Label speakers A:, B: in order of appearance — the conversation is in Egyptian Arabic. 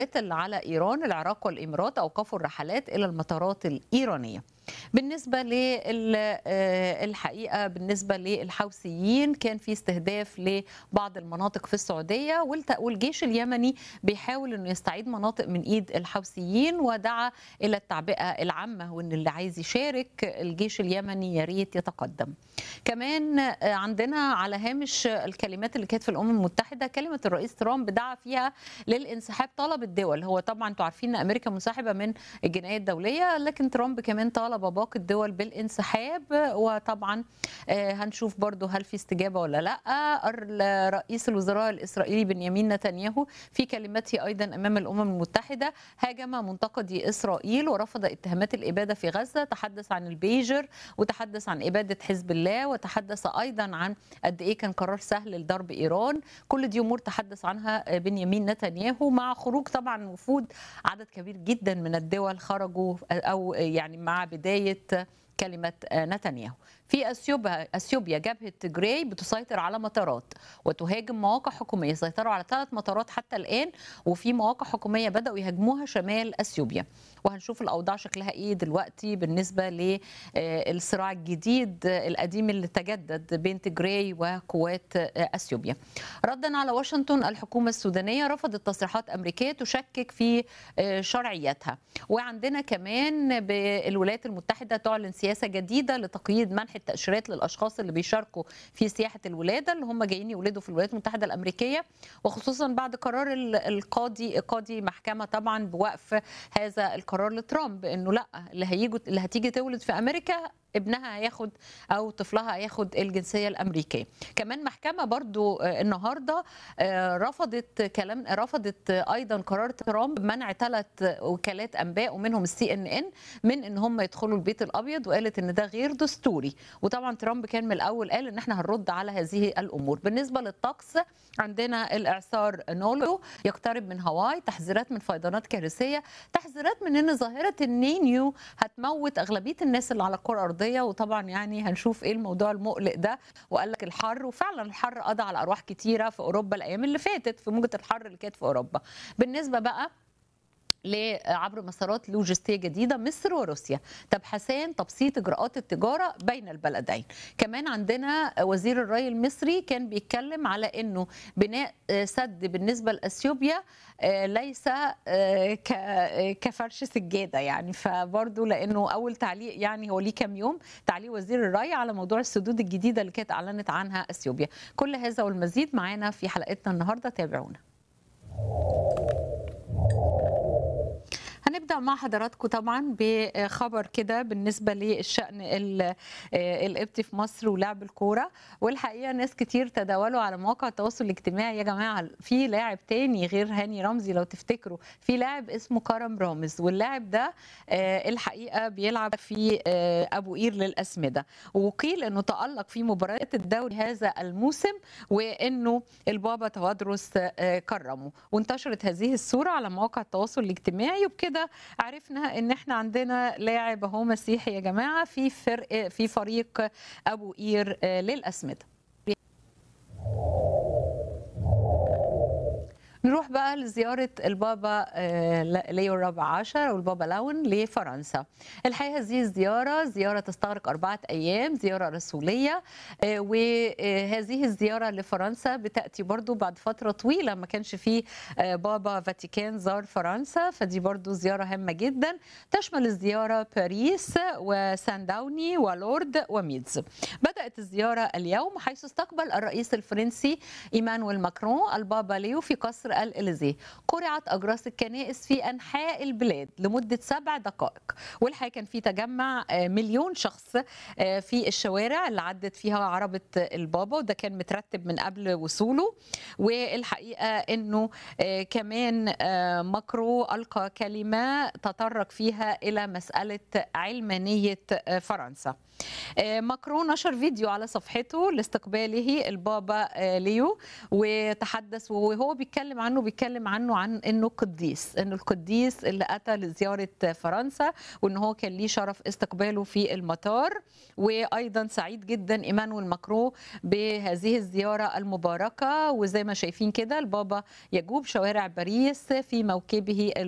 A: اللي على ايران العراق والامارات اوقفوا الرحلات الى المطارات الايرانيه بالنسبه للحقيقه بالنسبه للحوثيين كان في استهداف لبعض المناطق في السعوديه والجيش اليمني بيحاول انه يستعيد مناطق من ايد الحوثيين ودعا الى التعبئه العامه وان اللي عايز يشارك الجيش اليمني يا ريت يتقدم. كمان عندنا على هامش الكلمات اللي كانت في الامم المتحده كلمه الرئيس ترامب دعا فيها للانسحاب طلب الدول هو طبعا انتوا عارفين ان امريكا منسحبه من الجنايه الدوليه لكن ترامب كمان طالب باقي الدول بالانسحاب وطبعا هنشوف برضو هل في استجابه ولا لا رئيس الوزراء الاسرائيلي بنيامين نتنياهو في كلمته ايضا امام الامم المتحده هاجم منتقدي اسرائيل ورفض اتهامات الاباده في غزه تحدث عن البيجر وتحدث عن اباده حزب الله وتحدث ايضا عن قد ايه كان قرار سهل لضرب ايران كل دي امور تحدث عنها بنيامين نتنياهو مع خروج طبعا وفود عدد كبير جدا من الدول خرجوا او يعني مع بدايه كلمة نتنياهو في أثيوبيا أثيوبيا جبهة تجراي بتسيطر على مطارات وتهاجم مواقع حكومية سيطروا على ثلاث مطارات حتى الآن وفي مواقع حكومية بدأوا يهاجموها شمال أثيوبيا وهنشوف الأوضاع شكلها إيه دلوقتي بالنسبة للصراع الجديد القديم اللي تجدد بين تجراي وقوات أثيوبيا ردا على واشنطن الحكومة السودانية رفضت تصريحات أمريكية تشكك في شرعيتها وعندنا كمان بالولايات المتحدة تعلن سياسه جديده لتقييد منح التاشيرات للاشخاص اللي بيشاركوا في سياحه الولاده اللي هم جايين يولدوا في الولايات المتحده الامريكيه وخصوصا بعد قرار القاضي قاضي محكمه طبعا بوقف هذا القرار لترامب انه لا اللي هيجوا اللي هتيجي تولد في امريكا ابنها هياخد او طفلها هياخد الجنسيه الامريكيه كمان محكمه برضو النهارده رفضت كلام رفضت ايضا قرار ترامب منع ثلاث وكالات انباء ومنهم السي ان ان من ان هم يدخلوا البيت الابيض وقالت ان ده غير دستوري وطبعا ترامب كان من الاول قال ان احنا هنرد على هذه الامور بالنسبه للطقس عندنا الاعصار نولو يقترب من هاواي تحذيرات من فيضانات كارثيه تحذيرات من ان ظاهره النينيو هتموت اغلبيه الناس اللي على الكره الارضيه الارضيه وطبعا يعني هنشوف ايه الموضوع المقلق ده وقال لك الحر وفعلا الحر قضى على ارواح كتيره في اوروبا الايام اللي فاتت في موجه الحر اللي كانت في اوروبا بالنسبه بقى عبر مسارات لوجستيه جديده مصر وروسيا تبحثان تبسيط اجراءات التجاره بين البلدين كمان عندنا وزير الري المصري كان بيتكلم على انه بناء سد بالنسبه لاثيوبيا ليس كفرش سجاده يعني فبرضه لانه اول تعليق يعني هو ليه كام يوم تعليق وزير الري على موضوع السدود الجديده اللي كانت اعلنت عنها اثيوبيا كل هذا والمزيد معانا في حلقتنا النهارده تابعونا هنبدا مع حضراتكم طبعا بخبر كده بالنسبه للشان القبطي في مصر ولعب الكوره والحقيقه ناس كتير تداولوا على مواقع التواصل الاجتماعي يا جماعه في لاعب تاني غير هاني رمزي لو تفتكروا في لاعب اسمه كرم رامز واللاعب ده الحقيقه بيلعب في ابو قير للاسمده وقيل انه تالق في مباريات الدوري هذا الموسم وانه البابا توادرس كرمه وانتشرت هذه الصوره على مواقع التواصل الاجتماعي وبكده كده عرفنا ان احنا عندنا لاعب اهو مسيحي يا جماعه في فرق في فريق ابو قير للاسمده نروح بقى لزيارة البابا ليو الرابع عشر والبابا لاون لفرنسا الحقيقة هذه الزيارة زيارة تستغرق أربعة أيام زيارة رسولية وهذه الزيارة لفرنسا بتأتي برضو بعد فترة طويلة ما كانش فيه بابا فاتيكان زار فرنسا فدي برضو زيارة هامة جدا تشمل الزيارة باريس وسان داوني ولورد وميدز بدأت الزيارة اليوم حيث استقبل الرئيس الفرنسي إيمانويل ماكرون البابا ليو في قصر الإليزيه قرعت أجراس الكنائس في أنحاء البلاد لمدة سبع دقائق والحقيقة كان في تجمع مليون شخص في الشوارع اللي عدت فيها عربة البابا وده كان مترتب من قبل وصوله والحقيقة أنه كمان ماكرو ألقى كلمة تطرق فيها إلى مسألة علمانية فرنسا ماكرون نشر فيديو على صفحته لاستقباله البابا ليو وتحدث وهو بيتكلم عنه بيتكلم عنه عن انه قديس انه القديس اللي اتى لزياره فرنسا وان هو كان ليه شرف استقباله في المطار وايضا سعيد جدا ايمانويل ماكرون بهذه الزياره المباركه وزي ما شايفين كده البابا يجوب شوارع باريس في موكبه